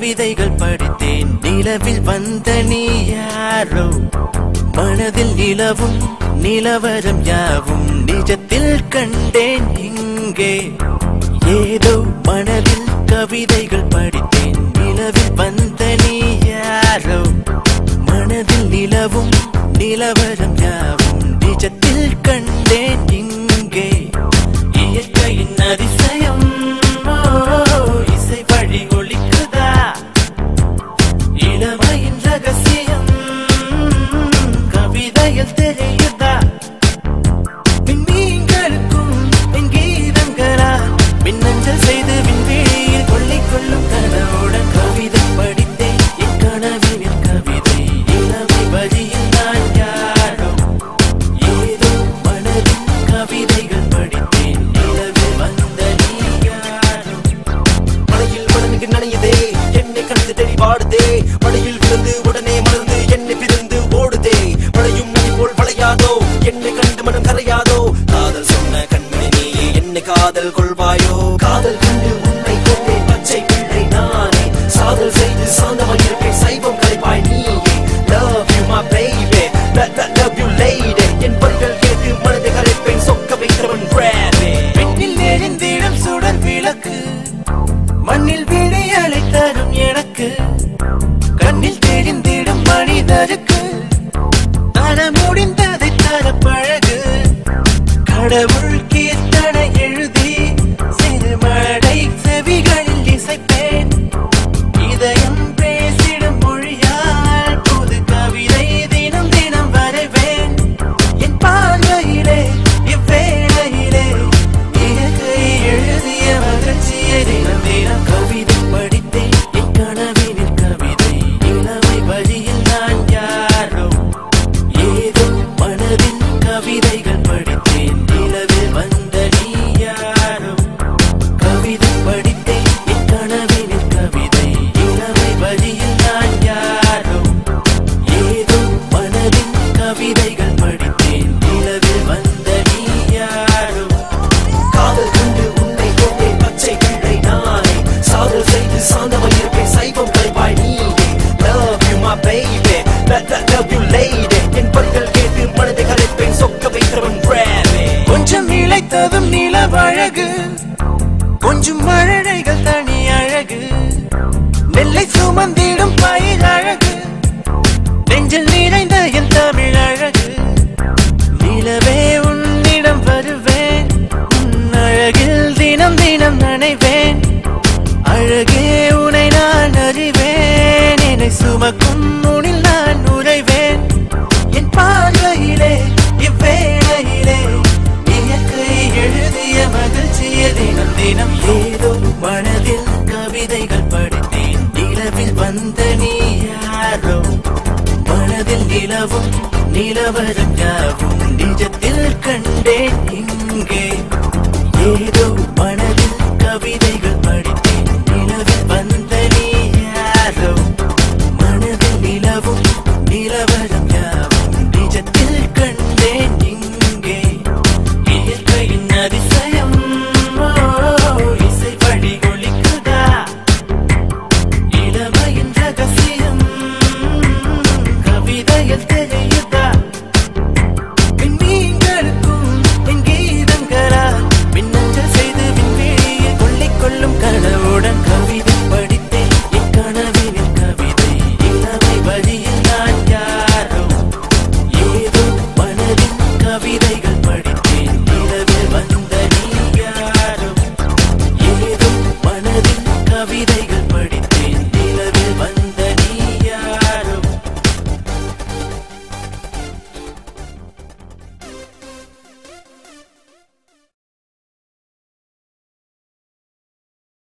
கவிதைகள் படித்தேன் நிலவில் வந்த நீ யாரோ மனதில் நிலவும் நிலவரம் யாவும் நிஜத்தில் கண்டேன் இங்கே ஏதோ மனதில் கவிதைகள் படித்தேன் நிலவில் வந்த நீ யாரோ மனதில் நிலவும் நிலவரம் யாவும் நிஜத்தில் கண்டேன் இங்கே இயற்கையின் அதிசயம் ஓ, இசை வழி ஒலிக்குதா இளமையின் ரகசியம் கவிதையில் தெரியுதா விண்மீன்களுக்கும் என் கீதங்களால் மின்னஞ்சல் செய்து விண்வெளியில் கொள்ளை கொள்ளும் கனவுடன் கவிதை படித்தேன் என் கனவினில் கவிதை இளமை வழியில் நான் யாரோ ஏதோ மனதில் கவிதைகள் படித்தேன் நிலவில் வந்த நீ யாரோ மழையில் மனமிகு நனையுதே என்னை கண்டு தெளிவாடுதே மழையில் விழுந்து உடனே மலர்ந்து என்னை பிரிந்து ஓடுதே மழையும் நதி போல் வளையாதோ என்னை கண்டு மனம் கரையாதோ காதல் சொன்ன கண்மணி நீயே என்னை காதல் கொள்வாயோ காதல் கண்டு உன்னை கொண்டேன் பச்சை பிள்ளை நானே சாதல் செய்து சாந்தமாய் இருப்பேன் சைவம் கலைப்பாய் நீயே love you my baby love, love, love you lady என் பற்கள் கேட்டு மனதை கரைப்பேன் சொக்க வைக்கிறவன் Bradley பெண்ணில் எரிந்திடும் சுடர் விளக்கு மண்ணில் விழியலை தரும் எனக்கு கண்ணில் தெரிந்திடும் மனிதருக்கு தர முடிந்ததை தர பழகு கடவுள் கீர்த்தனை எழுதி சிறுமடை செவிகளில் இசைப்பேன் இதயம் பேசிடும் மொழியால் புது கவிதை தினம் தினம் வரைவேன் என் பார்வையிலே இவ்வேளையிலே இயற்கை எழுதிய மகிழ்ச்சியை தினம் தினம் கவிதை படித்தேன் என் கனவினில் கவிதை இளமை வழியில் நான் யாரோ ஏதோ மனதில் கவிதைகள் படித்தேன் நிலவில் வந்த நீ யாரோ கவிதை படித்தேன் என் கனவினில் கவிதை இளமை வழியில் நான் யாரோ ஏதோ மனதில் கவிதைகள் படித்தேன் நிலவில் வந்த நீ யாரோ காதல் கண்டு உன்னை கொண்டேன் பச்சை பிள்ளை நானே சாதல் செய்து சாந்தமாய் இருப்பேன் சைவம் கலைப்பாய் நீயே love you my baby love, love, love you lady என் பற்கள் கேட்டு மனதை கரைப்பேன் சொக்க வைக்கிறவன் Bradley கொஞ்சம் இழைத்ததும் நிலவழகு கொஞ்சம் மழலைகள் தனி அழகு நெல்லை சுமந்திடும் பயிர் அழகு நெஞ்சில் நிறைந்த என் தமிழ் அழகு நிலவே உன்னிடம் வருவேன் உன் அழகில் தினம் தினம் நனைவேன் அழகே உனை நான் அறிவேன் என்னை சுமக்கும் உனில் நான் உறைவேன் என் பார்வையிலே இவ்வேளையிலே இயற்கை எழுதிய மகிழ்ச்சியை தினம் தினம் ஏதோ மனதில் கவிதைகள் படித்தேன் நிலவில் வந்த நீ யாரோ மனதில் நிலவும் நிலவரம் யாவும் நிஜத்தில் கண்டேன் இங்கே